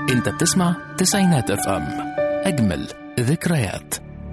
انت بتسمع تسعينات اف ام اجمل ذكريات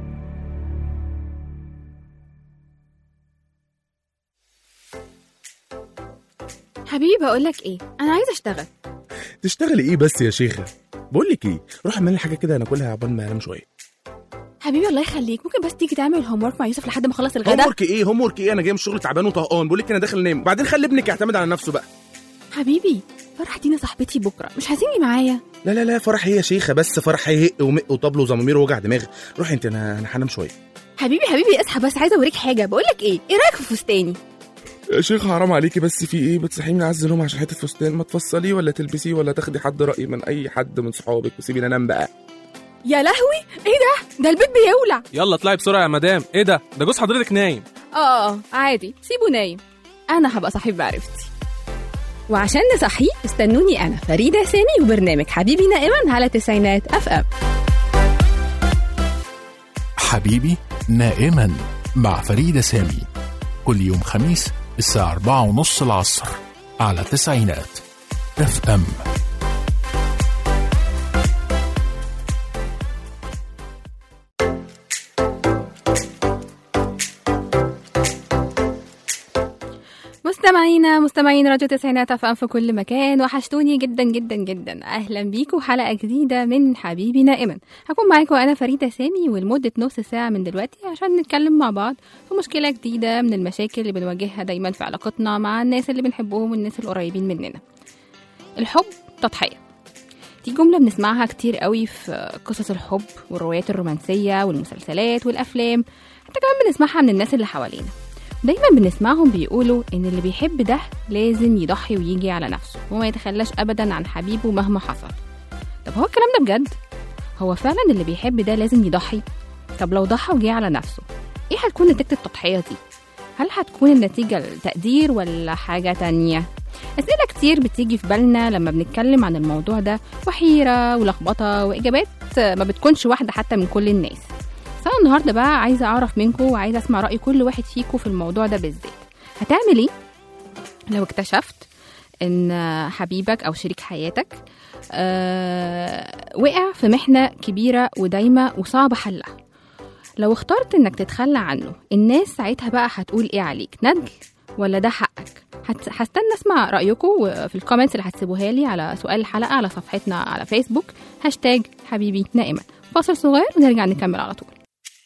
حبيبي بقول لك ايه انا عايزه اشتغل تشتغلي ايه بس يا شيخه بقول لك ايه روح اعمل لي حاجه كده ناكلها عقبال ما انام شويه حبيبي الله يخليك ممكن بس تيجي تعمل الهوم ورك مع يوسف لحد ما اخلص الغدا هوم ورك ايه هوم ورك ايه انا جاي من الشغل تعبان وطهقان بقول لك انا داخل انام وبعدين خلي ابنك يعتمد على نفسه بقى حبيبي فرح دينا صاحبتي بكره مش عايزيني معايا لا لا لا فرح هي يا شيخه بس فرح هيهق ومق وطبل وزمامير ووجع دماغ روحي انت انا انا هنام شويه حبيبي حبيبي اصحى بس عايزه اوريك حاجه بقول لك ايه ايه رايك في فستاني يا شيخ حرام عليكي بس في ايه بتصحيني من عز النوم عشان حته فستان ما تفصليه ولا تلبسيه ولا تاخدي حد راي من اي حد من صحابك وسيبيني انام بقى يا لهوي ايه ده ده البيت بيولع يلا اطلعي بسرعه يا مدام ايه ده ده جوز حضرتك نايم اه اه عادي سيبه نايم انا هبقى صاحب معرفتي وعشان نصحيه استنوني انا فريده سامي وبرنامج حبيبي نائما على تسعينات اف ام حبيبي نائما مع فريدة سامي كل يوم خميس الساعة أربعة ونص العصر على تسعينات اف ام مستمعينا مستمعين راديو تسعينات اف ام في كل مكان وحشتوني جدا جدا جدا اهلا بيكم حلقه جديده من حبيبي نائما هكون معاكم انا فريده سامي ولمده نص ساعه من دلوقتي عشان نتكلم مع بعض في مشكله جديده من المشاكل اللي بنواجهها دايما في علاقتنا مع الناس اللي بنحبهم والناس القريبين مننا الحب تضحيه دي جملة بنسمعها كتير قوي في قصص الحب والروايات الرومانسية والمسلسلات والأفلام حتى كمان بنسمعها من الناس اللي حوالينا دايما بنسمعهم بيقولوا ان اللي بيحب ده لازم يضحي ويجي على نفسه وما يتخلاش ابدا عن حبيبه مهما حصل طب هو الكلام ده بجد هو فعلا اللي بيحب ده لازم يضحي طب لو ضحى وجه على نفسه ايه هتكون نتيجة التضحية دي هل هتكون النتيجة التقدير ولا حاجة تانية أسئلة كتير بتيجي في بالنا لما بنتكلم عن الموضوع ده وحيرة ولخبطة وإجابات ما بتكونش واحدة حتى من كل الناس فأنا النهاردة بقى عايزة أعرف منكم وعايزة أسمع رأي كل واحد فيكم في الموضوع ده بالذات هتعمل إيه لو اكتشفت إن حبيبك أو شريك حياتك آه وقع في محنة كبيرة ودايمة وصعب حلها لو اخترت إنك تتخلى عنه الناس ساعتها بقى هتقول إيه عليك ندل ولا ده حقك هت- هستنى اسمع رايكم في الكومنتس اللي هتسيبوها لي على سؤال الحلقه على صفحتنا على فيسبوك هاشتاج حبيبي نائما فاصل صغير ونرجع نكمل على طول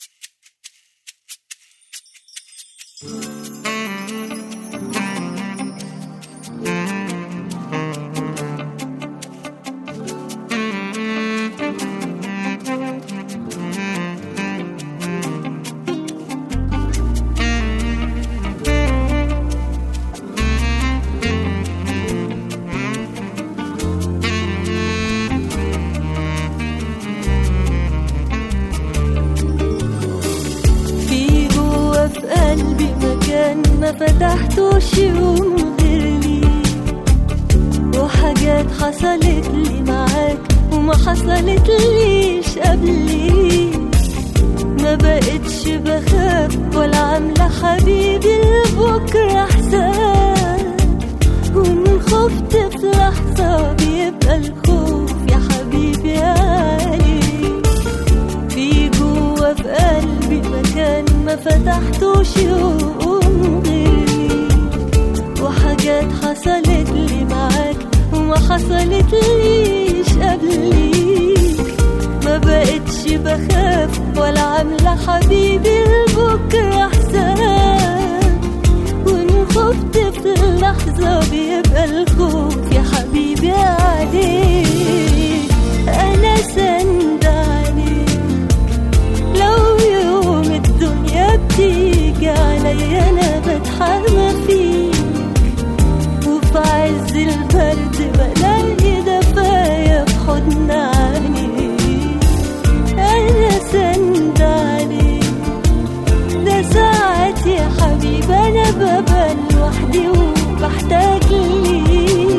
في جوا في قلبي مكان ما فتحتوش يوم غير ليك وحاجات حصلت لي معاك وما حصلت ليش قبليك ما بقتش بخاف ولا عاملة حبيبي لبكرة حساب وإن خفت في لحظة بيبقى الخوف يا حبيبي عليك في جوا في قلبي مكان ما فتحتوش يوم غيري وحاجات حصلت لي معاك وما حصلت ليش قبليك ما بقتش بخاف ولا عاملة حبيبي لبكرة حساب وإن خفت في اللحظة بيبقى الخوف يا حبيبي عليك أنا سند عليك لو يوم الدنيا بتيجي عليا أنا بتحمى فيك وفي عز البرد بلاقي دفايا في حضن عينيك أنا سند عليك ده ساعات يا حبيبي أنا ببقى لوحدي وبحتاج ليك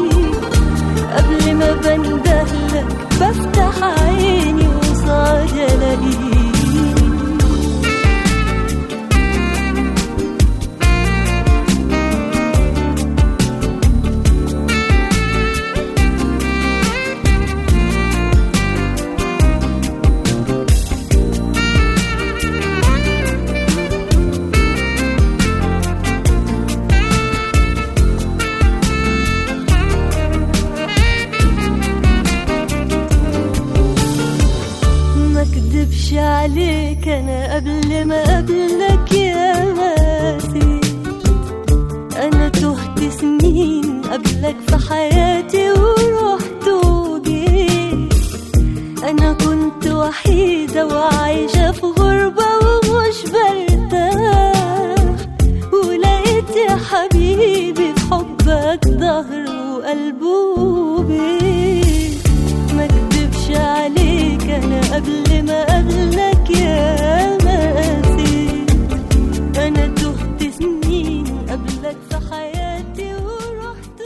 انا قبل ما قبلك يا ماسي انا تهت سنين قبلك في حياتي ورحت وجيت انا كنت وحيدة وعايشة في غربة ومش برتاح ولقيت يا حبيبي في حبك ظهر وقلب وبيت ما اكدبش عليك انا قبل ما قبلك يا ماسي انا تهت سنين قبلك في حياتي ورحت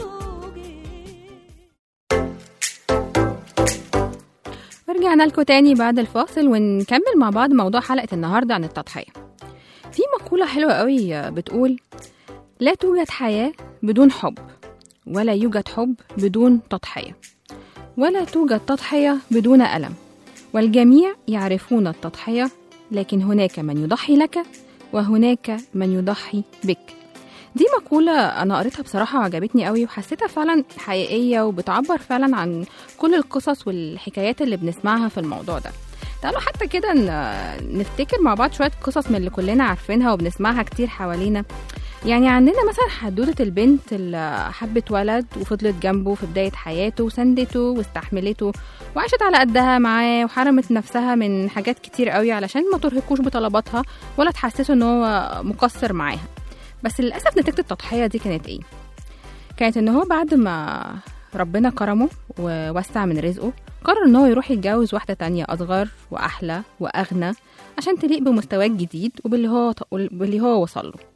وجيت ورجعنا لكم تاني بعد الفاصل ونكمل مع بعض موضوع حلقة النهاردة عن التضحية في مقولة حلوة قوي بتقول لا توجد حياة بدون حب ولا يوجد حب بدون تضحية ولا توجد تضحية بدون ألم والجميع يعرفون التضحية لكن هناك من يضحي لك وهناك من يضحي بك دي مقولة أنا قريتها بصراحة وعجبتني قوي وحسيتها فعلا حقيقية وبتعبر فعلا عن كل القصص والحكايات اللي بنسمعها في الموضوع ده تعالوا حتى كده ن- نفتكر مع بعض شوية قصص من اللي كلنا عارفينها وبنسمعها كتير حوالينا يعني عندنا مثلا حدوتة البنت اللي حبت ولد وفضلت جنبه في بداية حياته وسندته واستحملته وعاشت على قدها معاه وحرمت نفسها من حاجات كتير قوي علشان ما ترهقوش بطلباتها ولا تحسسه ان هو مقصر معاها بس للأسف نتيجة التضحية دي كانت ايه؟ كانت ان هو بعد ما ربنا كرمه ووسع من رزقه قرر ان هو يروح يتجوز واحدة تانية أصغر وأحلى وأغنى عشان تليق بمستواه الجديد وباللي هو باللي هو وصل له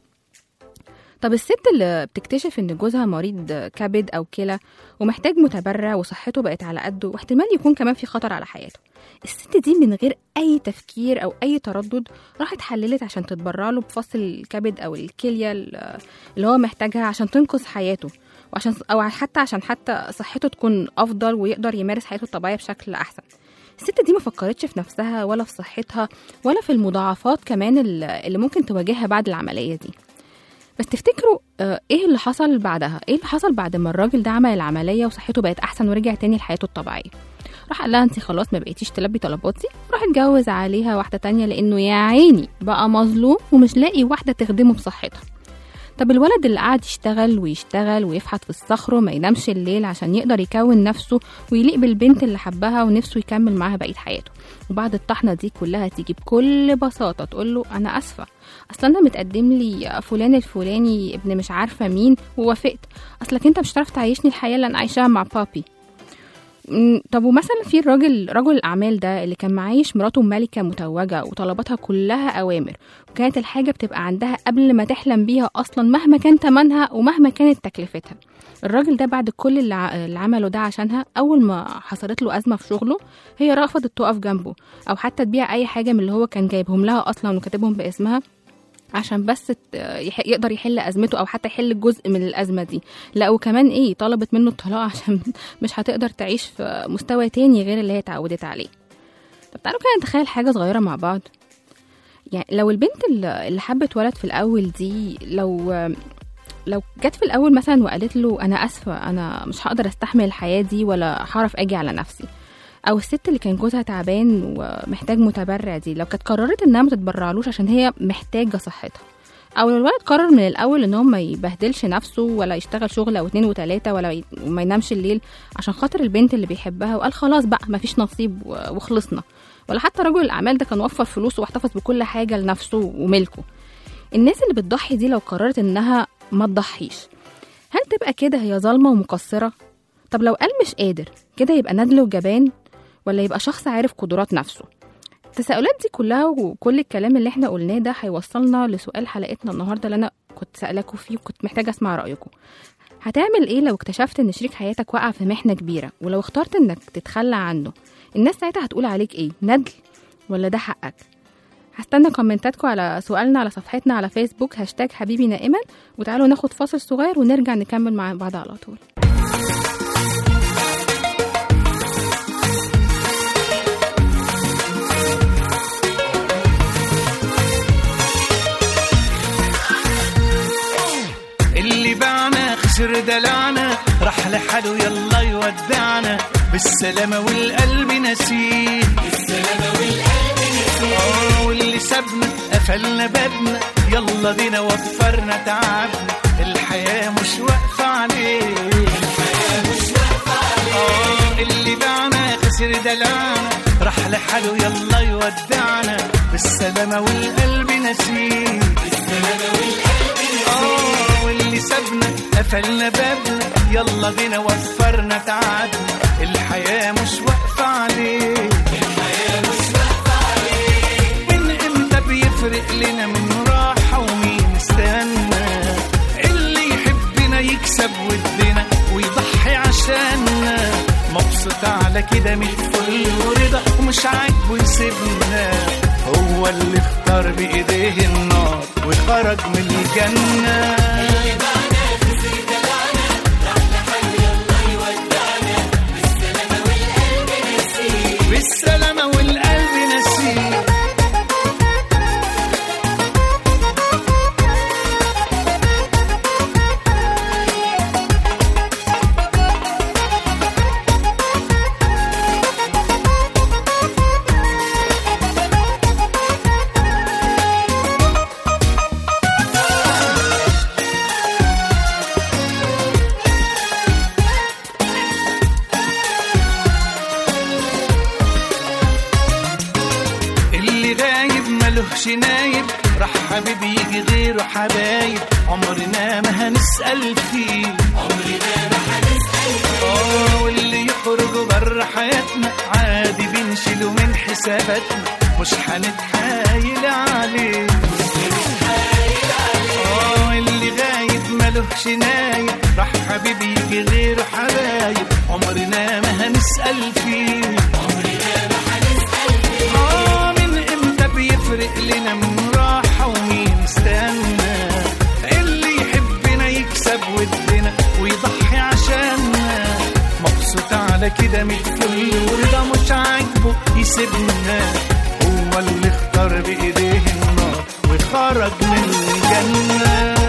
طب الست اللي بتكتشف ان جوزها مريض كبد او كلى ومحتاج متبرع وصحته بقت على قده واحتمال يكون كمان في خطر على حياته الست دي من غير اي تفكير او اي تردد راحت حللت عشان تتبرع له بفصل الكبد او الكليه اللي هو محتاجها عشان تنقذ حياته وعشان او حتى عشان حتى صحته تكون افضل ويقدر يمارس حياته الطبيعيه بشكل احسن الست دي ما فكرتش في نفسها ولا في صحتها ولا في المضاعفات كمان اللي ممكن تواجهها بعد العمليه دي بس تفتكروا آه، ايه اللي حصل بعدها ايه اللي حصل بعد ما الراجل ده عمل العمليه وصحته بقت احسن ورجع تاني لحياته الطبيعيه راح قال لها انت خلاص ما بقيتيش تلبي طلباتي راح اتجوز عليها واحده تانية لانه يا عيني بقى مظلوم ومش لاقي واحده تخدمه بصحتها طب الولد اللي قعد يشتغل ويشتغل ويفحت في الصخر وما ينامش الليل عشان يقدر يكون نفسه ويليق بالبنت اللي حبها ونفسه يكمل معاها بقية حياته وبعد الطحنة دي كلها تيجي بكل بساطة تقول له أنا أسفة أصل أنا متقدم لي فلان الفلاني ابن مش عارفة مين ووافقت أصلك أنت مش هتعرف تعيشني الحياة اللي أنا عايشاها مع بابي مم، طب ومثلا في الراجل رجل الاعمال ده اللي كان معايش مراته ملكه متوجه وطلباتها كلها اوامر وكانت الحاجه بتبقى عندها قبل ما تحلم بيها اصلا مهما كان تمنها ومهما كانت تكلفتها الراجل ده بعد كل اللي ع- اللي عمله ده عشانها اول ما حصلت له ازمه في شغله هي رفضت تقف جنبه او حتى تبيع اي حاجه من اللي هو كان جايبهم لها اصلا وكاتبهم باسمها عشان بس ت- يح- يقدر يحل ازمته او حتى يحل جزء من الازمه دي لا وكمان ايه طلبت منه الطلاق عشان مش هتقدر تعيش في مستوى تاني غير اللي هي اتعودت عليه طب تعالوا كده نتخيل حاجه صغيره مع بعض يعني لو البنت اللي اللي حبت ولد في الاول دي لو لو جت في الاول مثلا وقالت له انا اسفه انا مش هقدر استحمل الحياه دي ولا هعرف اجي على نفسي او الست اللي كان جوزها تعبان ومحتاج متبرع دي لو كانت قررت انها ما تتبرعلوش عشان هي محتاجه صحتها او لو الولد قرر من الاول ان هو ما يبهدلش نفسه ولا يشتغل شغل او اتنين وتلاته ولا ي- وما ينامش الليل عشان خاطر البنت اللي بيحبها وقال خلاص بقى ما فيش نصيب و- وخلصنا ولا حتى رجل الاعمال ده كان وفر فلوسه واحتفظ بكل حاجه لنفسه وملكه الناس اللي بتضحي دي لو قررت انها ما تضحيش هل تبقى كده هي ظالمه ومقصره طب لو قال مش قادر كده يبقى ندل وجبان ولا يبقى شخص عارف قدرات نفسه التساؤلات دي كلها وكل الكلام اللي احنا قلناه ده هيوصلنا لسؤال حلقتنا النهارده اللي انا كنت سألاكوا فيه وكنت محتاجة اسمع رأيكم هتعمل ايه لو اكتشفت ان شريك حياتك وقع في محنة كبيرة ولو اخترت انك تتخلى عنه الناس ساعتها هتقول عليك ايه ندل ولا ده حقك هستنى كومنتاتكم على سؤالنا على صفحتنا على فيسبوك هاشتاج حبيبي نائما وتعالوا ناخد فاصل صغير ونرجع نكمل مع بعض على طول اللي باعنا خسر دلعنا راح لحاله يلا يودعنا بالسلامة والقلب نسيه بالسلامة والقلب نسيه واللي قفلنا بابنا يلا بينا وفرنا تعبنا الحياة مش واقفة عليه الحياة مش واقفة عليه اللي باعنا خسر دلعنا راح لحاله يلا يودعنا بالسلامة والقلب نسيه بالسلامة والقلب نسيه واللي سابنا قفلنا بابنا يلا بينا وفرنا تعبنا الحياة مش واقفة عليه الحياة مش واقفة عليه من امتى بيفرق لنا من راحة ومين استنى اللي يحبنا يكسب ودنا ويضحي عشاننا مبسوط على كده من فل ورضا ومش عاجبه يسيبنا هو اللي اختار بايديه النار وخرج من الجنة بالسلامة والقلب نسيه اللي غايب ملهش نايب راح حبيب يجي غيره حبايب عمرنا ما هنسأل فيه عمرنا ما هنسأل فيه اه واللي يخرج بره حياتنا عادي بنشيله من حساباتنا مش هنتحايل عليه اه اللي غايب ملهش نايب راح حبيب يجي غيره حبايب عمرنا ما هنسأل فيه آه من امتى بيفرق لنا من راحة ومين استنى اللي يحبنا يكسب ودنا ويضحي عشاننا مبسوط على كده من الفل ورضا مش عاجبه يسيبنا هو اللي اختار بايديه النار وخرج من الجنه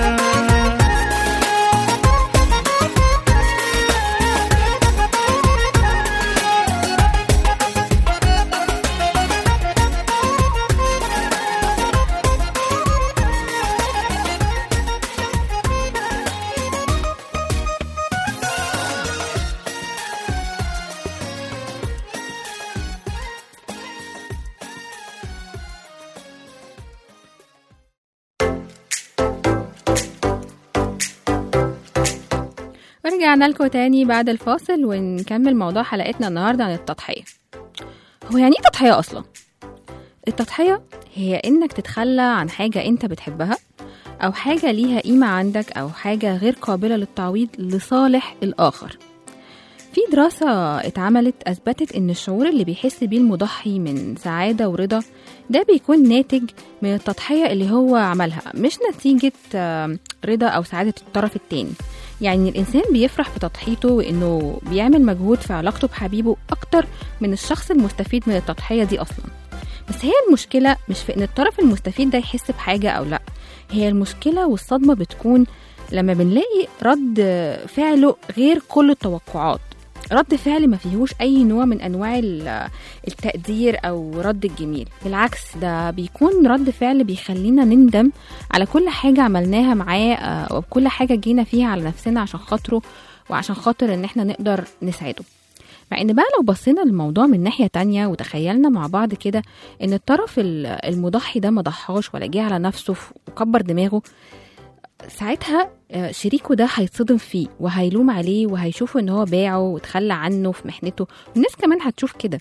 ورجعنا لكم تاني بعد الفاصل ونكمل موضوع حلقتنا النهارده عن التضحية هو يعني ايه تضحية أصلا؟ التضحية هي إنك تتخلى عن حاجة أنت بتحبها أو حاجة ليها قيمة عندك أو حاجة غير قابلة للتعويض لصالح الآخر في دراسة اتعملت أثبتت إن الشعور اللي بيحس بيه المضحي من سعادة ورضا ده بيكون ناتج من التضحية اللي هو عملها مش نتيجة آم، رضا أو سعادة الطرف التاني يعني الإنسان بيفرح بتضحيته وإنه بيعمل مجهود في علاقته بحبيبه أكتر من الشخص المستفيد من التضحية دي أصلا بس هي المشكلة مش في إن الطرف المستفيد ده يحس بحاجة أو لأ هي المشكلة والصدمة بتكون لما بنلاقي رد فعله غير كل التوقعات رد فعل ما فيهوش اي نوع من انواع ال- التقدير او رد الجميل بالعكس ده بيكون رد فعل بيخلينا نندم على كل حاجه عملناها معاه آه، او كل حاجه جينا فيها على نفسنا عشان خاطره وعشان خاطر ان احنا نقدر نسعده مع ان بقى لو بصينا للموضوع من ناحيه تانية وتخيلنا مع بعض كده ان الطرف ال- المضحي ده ما ضحاش ولا جه على نفسه ف- وكبر دماغه ساعتها آه، شريكه ده هيتصدم فيه وهيلوم عليه وهيشوفه ان هو باعه وتخلى عنه في محنته والناس كمان هتشوف كده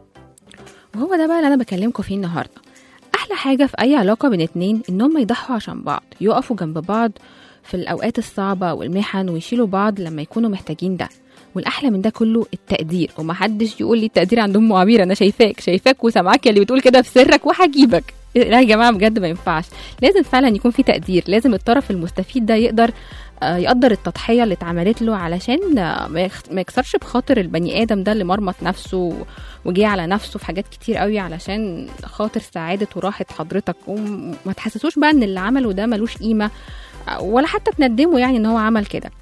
وهو ده بقى اللي انا بكلمكم فيه النهارده احلى حاجه في اي علاقه بين اتنين انهم يضحوا عشان بعض يقفوا جنب بعض في الاوقات الصعبه والمحن ويشيلوا بعض لما يكونوا محتاجين ده والاحلى من ده كله التقدير ومحدش يقول لي التقدير عند ام عبير انا شايفاك شايفاك وسامعاك اللي بتقول كده في سرك وهجيبك لا يا جماعه بجد ما ينفعش لازم فعلا يكون في تقدير لازم الطرف المستفيد ده يقدر آه، يقدر التضحيه اللي اتعملت له علشان آه، ما يخ- ما يكسرش بخاطر البني ادم ده اللي مرمط نفسه وجه على نفسه في حاجات كتير قوي علشان خاطر سعاده وراحه حضرتك وما تحسسوش بقى ان اللي عمله ده ملوش قيمه آه، ولا حتى تندمه يعني ان هو عمل كده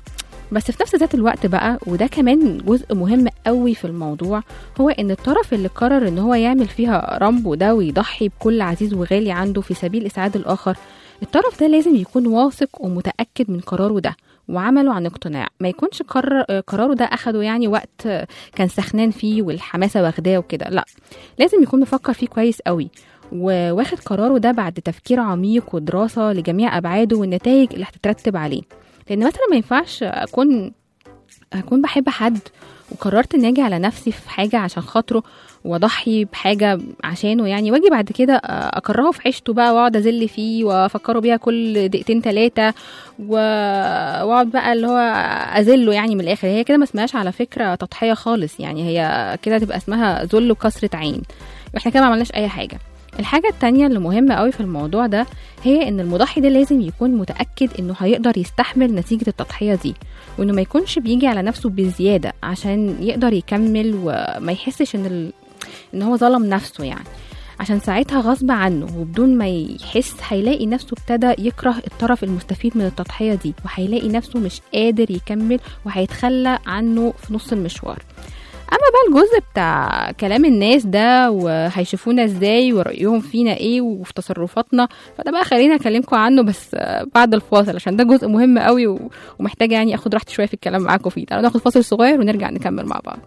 بس في نفس ذات الوقت بقى وده كمان جزء مهم قوي في الموضوع هو ان الطرف اللي قرر ان هو يعمل فيها رامبو ده ويضحي بكل عزيز وغالي عنده في سبيل اسعاد الاخر الطرف ده لازم يكون واثق ومتاكد من قراره ده وعمله عن اقتناع ما يكونش قرر قراره ده اخده يعني وقت كان سخنان فيه والحماسه واخداه وكده لا لازم يكون مفكر فيه كويس قوي وواخد قراره ده بعد تفكير عميق ودراسه لجميع ابعاده والنتائج اللي هتترتب عليه لان مثلا ما ينفعش اكون اكون بحب حد وقررت اني اجي على نفسي في حاجه عشان خاطره واضحي بحاجه عشانه يعني واجي بعد كده اكرهه في عيشته بقى واقعد اذل فيه وافكره بيها كل دقيقتين ثلاثه واقعد بقى اللي هو اذله يعني من الاخر هي كده ما اسمهاش على فكره تضحيه خالص يعني هي كده تبقى اسمها ذل وكسره عين واحنا كده ما عملناش اي حاجه الحاجة التانية اللي مهمة قوي في الموضوع ده هي ان المضحي ده لازم يكون متأكد انه هيقدر يستحمل نتيجة التضحية دي وانه ما يكونش بيجي على نفسه بزيادة عشان يقدر يكمل وما يحسش ان ال... ان هو ظلم نفسه يعني عشان ساعتها غصب عنه وبدون ما يحس هيلاقي نفسه ابتدى يكره الطرف المستفيد من التضحية دي وهيلاقي نفسه مش قادر يكمل وهيتخلى عنه في نص المشوار اما بقى الجزء بتاع كلام الناس ده وهيشوفونا ازاي ورايهم فينا ايه وفي تصرفاتنا فده بقى خليني اكلمكم عنه بس بعد الفاصل عشان ده جزء مهم قوي ومحتاجه يعني اخد راحتي شويه في الكلام معاكم فيه تعالوا ناخد فاصل صغير ونرجع نكمل مع بعض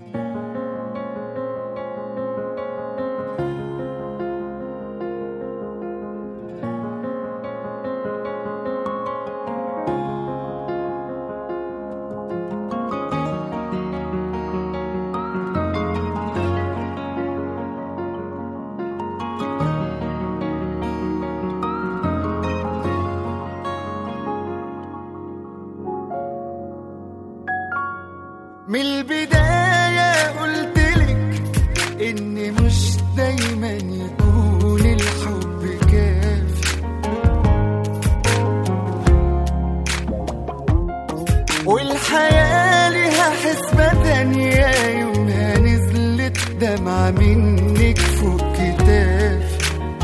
من البداية قلتلك إن مش دايما يكون الحب كافي والحياة ليها حسبة تانية يومها نزلت دمعة منك فوق كتافي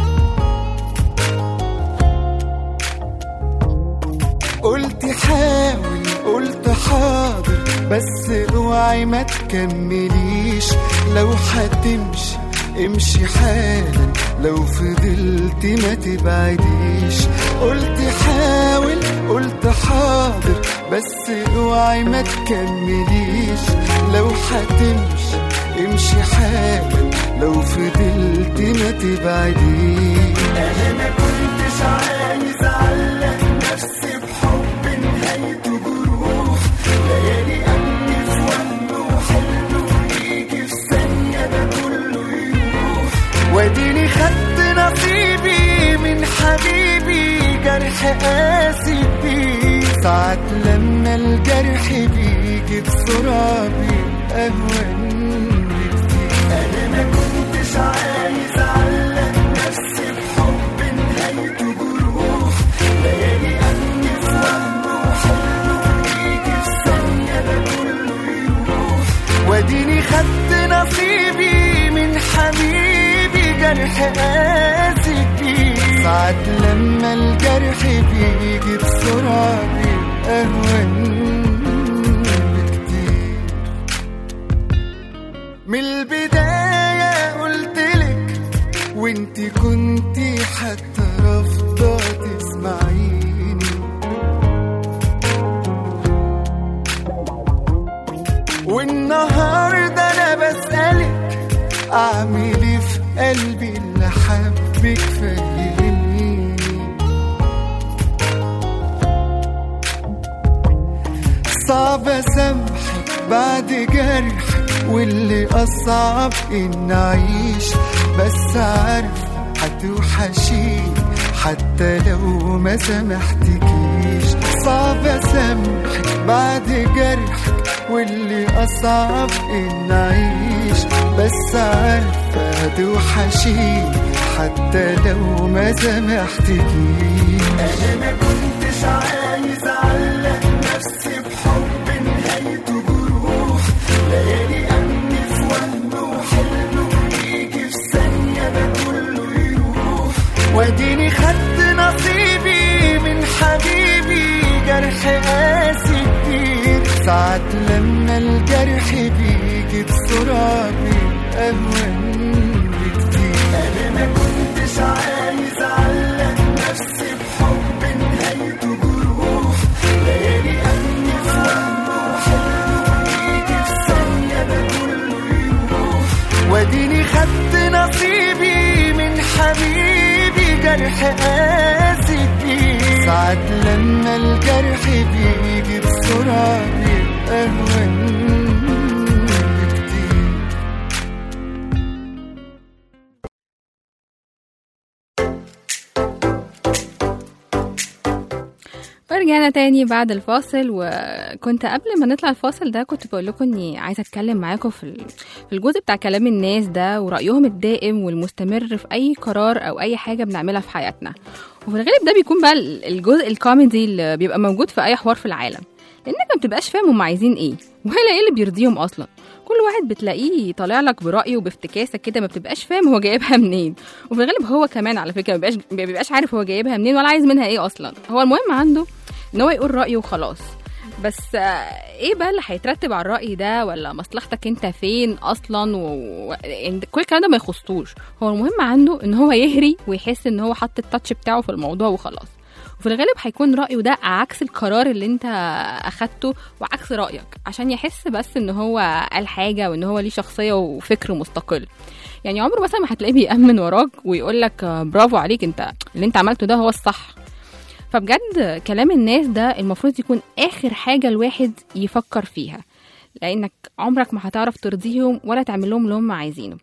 قلت حاول قلت حاضر بس اوعي ما تكمليش لو هتمشي امشي حالا لو فضلت ما تبعديش قلت حاول قلت حاضر بس اوعي ما تكمليش لو هتمشي امشي حالا لو فضلت ما تبعديش انا ما كنتش عايز اعلق نفسي بحب نهايته جروح ليالي قلبي في وهم وحلم ويجي في ثانية ده كله يروح واديني خدت نصيبي من حبيبي جرح قاسي بيه ساعات لما الجرح بيجي بسرعة بيبقى أهون بكتير أنا ما كنتش عايز أعلق نفسي بحب نهايته جروح ليالي قلبي في وهم وحلم ويجي في ثانية ده كله يروح واديني خدت نصيبي من حبيبي جرح قاسي بيه ساعات لما الجرح بيجي بسرعة بيبقى أهون بكتير من البداية قلتلك وانتي كنتي حتى رافضة تسمعيني والنهاردة أنا بسألك أعمل إيه في قلبي اللي حبك فهميني صعب أسامحك بعد جرح واللي أصعب إن أعيش بس عارف هتوحشيني حتى لو ما سامحتكيش صعب أسامحك بعد جرحك واللي أصعب إن أعيش بس عارفة هتوحشيني حتى لو ما سامحتكيش أنا ما كنتش عايز أعلق نفسي بحب نهايته جروح ليالي أمني في وهم وحلم ويجي في ثانية ده كله يروح واديني خدت نصيبي من حبيبي جرح قاسي كتير ساعات لما الجرح بيجي بسرعة بيبقى أهون بكتير أنا ما كنتش عايز أعلق نفسي بحب نهايته جروح ليالي أمني في وهم وحلم يجي في ثانية ده كله يروح واديني خدت نصيبي من حبيبي جرح قاسي فيه ساعات لما الجرح بيجي بسرعة بيبقى أهون بكتير ورجعنا تاني بعد الفاصل وكنت قبل ما نطلع الفاصل ده كنت بقول لكم اني عايزه اتكلم معاكم في ال- في الجزء بتاع كلام الناس ده ورايهم الدائم والمستمر في اي قرار او اي حاجه بنعملها في حياتنا وفي الغالب ده بيكون بقى ال- الجزء الكوميدي اللي بيبقى موجود في اي حوار في العالم لانك ما بتبقاش فاهم هم عايزين ايه ولا ايه اللي بيرضيهم اصلا كل واحد بتلاقيه طالع لك برايه وبافتكاسه كده ما بتبقاش فاهم هو جايبها منين وفي الغالب هو كمان على فكره ما بيبقاش ما بيبقاش عارف هو جايبها منين ولا عايز منها ايه اصلا هو المهم عنده ان هو يقول رايه وخلاص بس آه، ايه بقى اللي هيترتب على الراي ده ولا مصلحتك انت فين اصلا و... و- يعني كل الكلام ده ما يخصوش هو المهم عنده ان هو يهري ويحس ان هو حط التاتش بتاعه في الموضوع وخلاص وفي الغالب هيكون رايه ده عكس القرار اللي انت اخدته وعكس رايك عشان يحس بس ان هو قال حاجه وان هو ليه شخصيه وفكر مستقل يعني عمره مثلا ما هتلاقيه بيأمن وراك ويقول لك برافو عليك انت اللي انت عملته ده هو الصح فبجد كلام الناس ده المفروض يكون آخر حاجة الواحد يفكر فيها لأنك عمرك ما هتعرف ترضيهم ولا تعمل لهم اللي هم عايزينه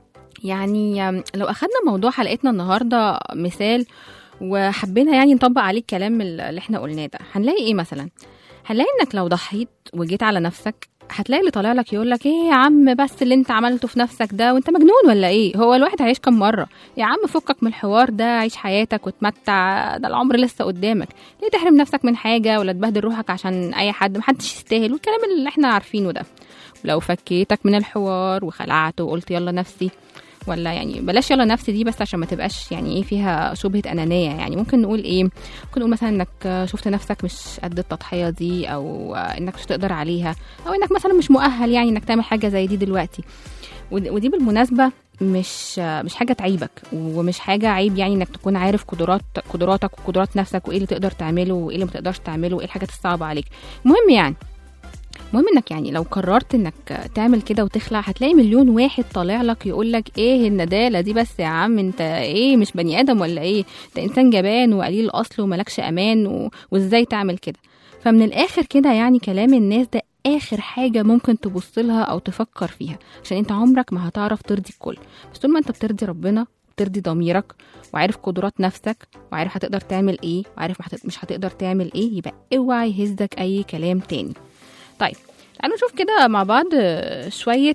يعني آم، لو أخدنا موضوع حلقتنا النهاردة مثال وحبينا يعني نطبق عليه الكلام اللي احنا قلناه ده هنلاقي ايه مثلا هنلاقي انك لو ضحيت وجيت على نفسك هتلاقي اللي طالع لك يقول لك ايه يا عم بس اللي انت عملته في نفسك ده وانت مجنون ولا ايه هو الواحد هيعيش كم مره يا عم فكك من الحوار ده عيش حياتك وتمتع ده العمر لسه قدامك ليه تحرم نفسك من حاجه ولا تبهدل روحك عشان اي حد محدش يستاهل والكلام اللي احنا عارفينه ده لو فكيتك من الحوار وخلعت وقلت يلا نفسي ولا يعني بلاش يلا نفسي دي بس عشان ما تبقاش يعني ايه فيها شبهه انانيه يعني ممكن نقول ايه ممكن نقول مثلا انك شفت نفسك مش قد التضحيه دي او انك مش تقدر عليها او انك مثلا مش مؤهل يعني انك تعمل حاجه زي دي دلوقتي ود- ودي بالمناسبه مش مش حاجه تعيبك ومش حاجه عيب يعني انك تكون عارف قدرات قدراتك وقدرات نفسك وايه اللي تقدر تعمله وايه اللي ما تقدرش تعمله وايه الحاجات الصعبه عليك المهم يعني المهم انك يعني لو قررت انك تعمل كده وتخلع هتلاقي مليون واحد طالع لك يقول لك ايه الندالة دي بس يا عم انت ايه مش بني ادم ولا ايه ده انسان جبان وقليل الاصل وملكش امان و... وازاي تعمل كده فمن الاخر كده يعني كلام الناس ده اخر حاجة ممكن تبص لها او تفكر فيها عشان انت عمرك ما هتعرف ترضي الكل بس طول ما انت بترضي ربنا بترضي ضميرك وعارف قدرات نفسك وعارف هتقدر تعمل ايه وعارف هت- مش هتقدر تعمل ايه يبقى اوعى يهزك اي كلام تاني طيب تعالوا نشوف كده مع بعض آه، شوية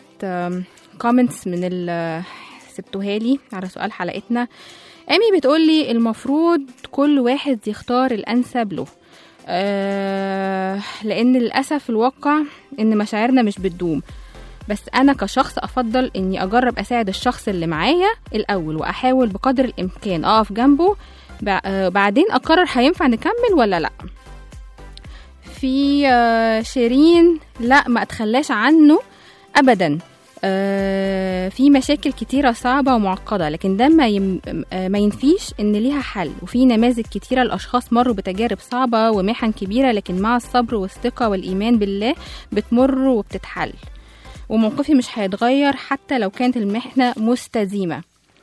كومنتس من اللي سبتوها لي على سؤال حلقتنا أمي بتقول لي المفروض كل واحد يختار الأنسب له آه لأن للأسف الواقع إن مشاعرنا مش بتدوم بس أنا كشخص أفضل إني أجرب أساعد الشخص اللي معايا الأول وأحاول بقدر الإمكان أقف جنبه بع- آه، بعدين أقرر هينفع نكمل ولا لأ في آه، شيرين لا ما اتخلاش عنه ابدا آه، في مشاكل كتيرة صعبة ومعقدة لكن ده ما, يم... آه، ما ينفيش إن ليها حل وفي نماذج كتيرة لأشخاص مروا بتجارب صعبة ومحن كبيرة لكن مع الصبر والثقة والإيمان بالله بتمر وبتتحل وموقفي مش هيتغير حتى لو كانت المحنة مستديمة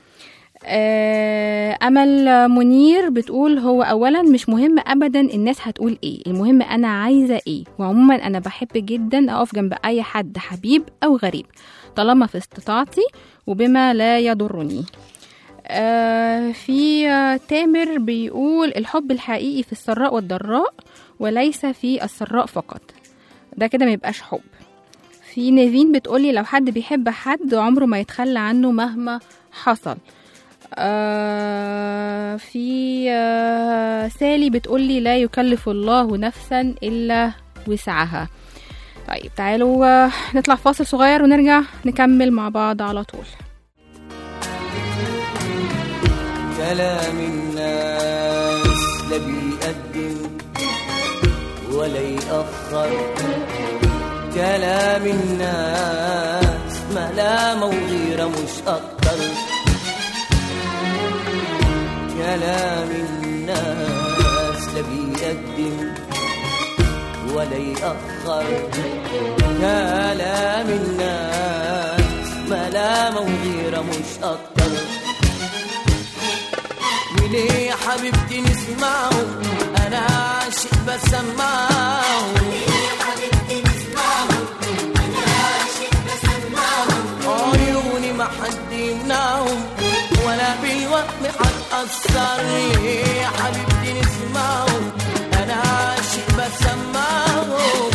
آه، أمل منير بتقول هو أولا مش مهم أبدا الناس هتقول إيه المهم أنا عايزة إيه وعموما أنا بحب جدا أقف جنب أي حد حبيب أو غريب طالما في استطاعتي وبما لا يضرني آه، في آه، تامر بيقول الحب الحقيقي في السراء والضراء وليس في السراء فقط ده كده ما يبقاش حب في نيفين بتقولي لو حد بيحب حد عمره ما يتخلى عنه مهما حصل آه في آه سالي بتقولي لا يكلف الله نفسا إلا وسعها طيب تعالوا آه نطلع فاصل صغير ونرجع نكمل مع بعض على طول كلام الناس لا بيقدم ولا يأخر كلام الناس ملامة وغيرة مش أكتر كلام الناس لا بيقدم ولا يأخر كلام الناس ملامة وغيرة مش أكتر وليه يا حبيبتي نسمعه أنا عاشق بسمعه عيوني ما حد يمنعهم ولا بالوهم حتأثر يا حبيبتي نسمعهم أنا عاشق بسمعهم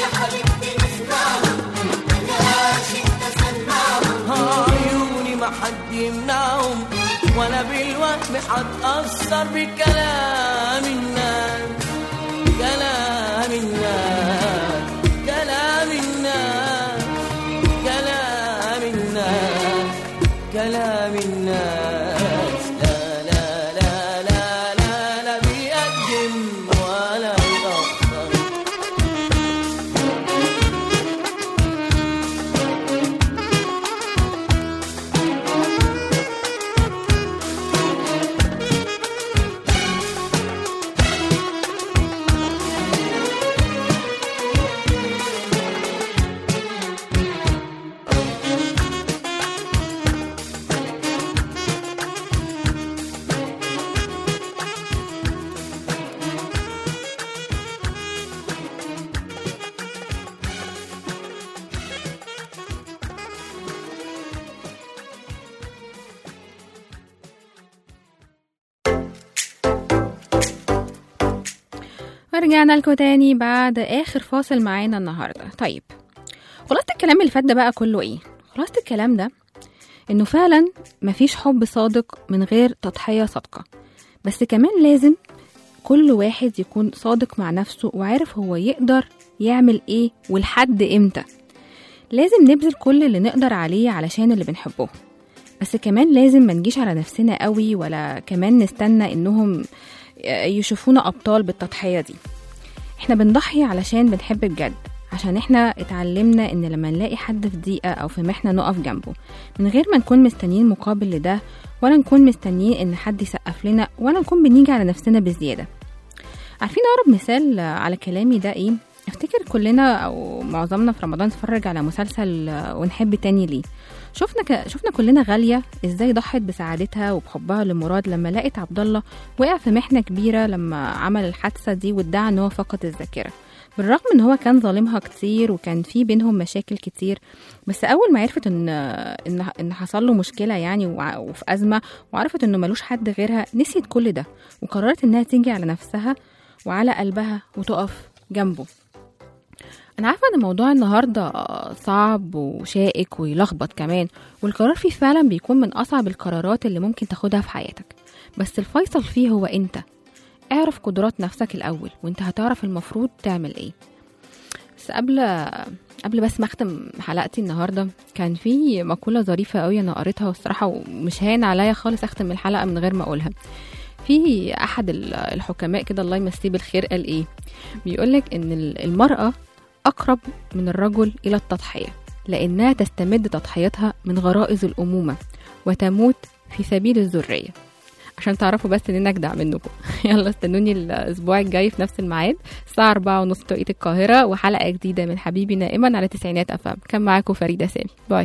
عيوني ما حد يمنعهم ولا بالوهم حتأثر بكلام الناس كلام الناس كلام الناس كلام الناس كلام الناس لا لا لا لا لا لا بيقدم ولا يأخر ورجعنا لكم تاني بعد آخر فاصل معانا النهاردة طيب خلاصة الكلام اللي فات ده بقى كله إيه؟ خلاصة الكلام ده إنه فعلا مفيش حب صادق من غير تضحية صادقة بس كمان لازم كل واحد يكون صادق مع نفسه وعارف هو يقدر يعمل إيه ولحد إمتى لازم نبذل كل اللي نقدر عليه علشان اللي بنحبهم بس كمان لازم ما نجيش على نفسنا قوي ولا كمان نستنى إنهم يشوفونا أبطال بالتضحية دي احنا بنضحي علشان بنحب بجد عشان احنا اتعلمنا ان لما نلاقي حد في ضيقة او في محنة نقف جنبه من غير ما نكون مستنيين مقابل لده ولا نكون مستنيين ان حد يسقف لنا ولا نكون بنيجي على نفسنا بزيادة عارفين اقرب مثال على كلامي ده ايه افتكر كلنا او معظمنا في رمضان اتفرج على مسلسل ونحب تاني ليه شفنا ك... شفنا كلنا غاليه ازاي ضحت بسعادتها وبحبها لمراد لما لقت عبد الله وقع في محنه كبيره لما عمل الحادثه دي وادعى ان هو فقد الذاكره بالرغم ان هو كان ظالمها كتير وكان في بينهم مشاكل كتير بس اول ما عرفت ان ان ان حصل له مشكله يعني وع- وفي ازمه وعرفت انه ملوش حد غيرها نسيت كل ده وقررت انها تيجي على نفسها وعلى قلبها وتقف جنبه انا عارفه ان موضوع النهارده صعب وشائك ويلخبط كمان والقرار فيه فعلا بيكون من اصعب القرارات اللي ممكن تاخدها في حياتك بس الفيصل فيه هو انت اعرف قدرات نفسك الاول وانت هتعرف المفروض تعمل ايه بس قبل قبل بس ما اختم حلقتي النهارده كان في مقوله ظريفه قوي انا قريتها والصراحه ومش هان عليا خالص اختم الحلقه من غير ما اقولها في احد ال- الحكماء كده الله يمسيه بالخير قال ايه بيقولك ان ال- المراه اقرب من الرجل الى التضحيه لانها تستمد تضحيتها من غرائز الامومه وتموت في سبيل الذريه عشان تعرفوا بس ان نجدع منكم يلا استنوني الاسبوع الجاي في نفس الميعاد الساعه 4 ونص توقيت القاهره وحلقه جديده من حبيبي نائما على تسعينات افهم كان معاكم فريده سامي باي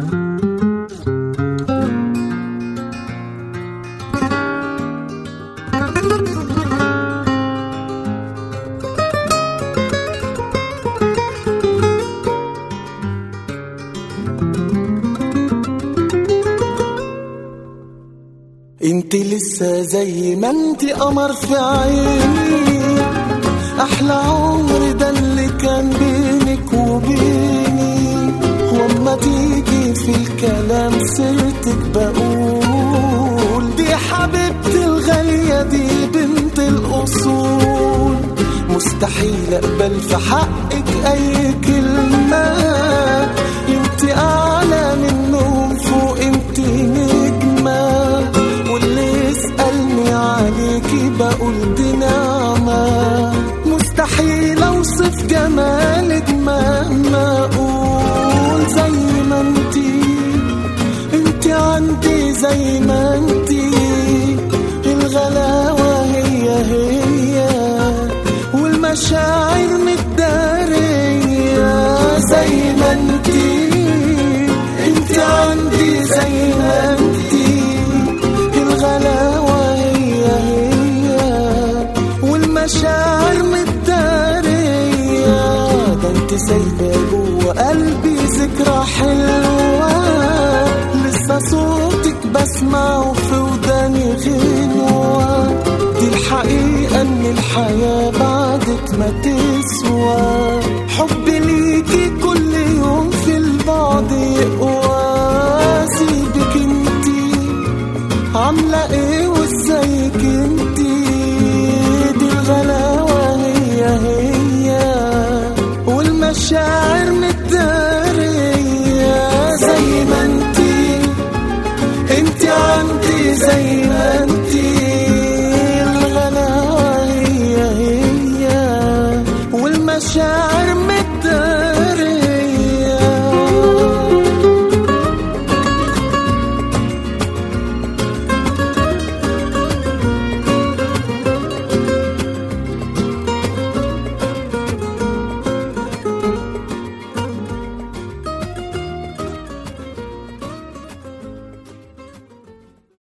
انت لسه زي ما انت قمر في عيني احلى عمر ده اللي كان بينك وبيني واما تيجي في الكلام سيرتك بقول دي حبيبتي الغالية دي بنت الأصول مستحيل أقبل في حقك أي كلمة انت أعلى منهم فوق انت نجمة واللي يسألني عليكي بقول دي نعمة مستحيل أوصف جمالك مهما انتي انت عندي زي ما انتي الغلاوة هي هي والمشاعر متدارية ده انت سايبة جوه قلبي ذكرى حلوة لسه صوتك بسمعه في وداني غنوة دي الحقيقة ان الحياة بعدك ما تسوى حبي ليكي كل يوم في البعد يقوى سيبك انتي عاملة ايه وازيك انتي دي الغلاوة هي هي والمشاعر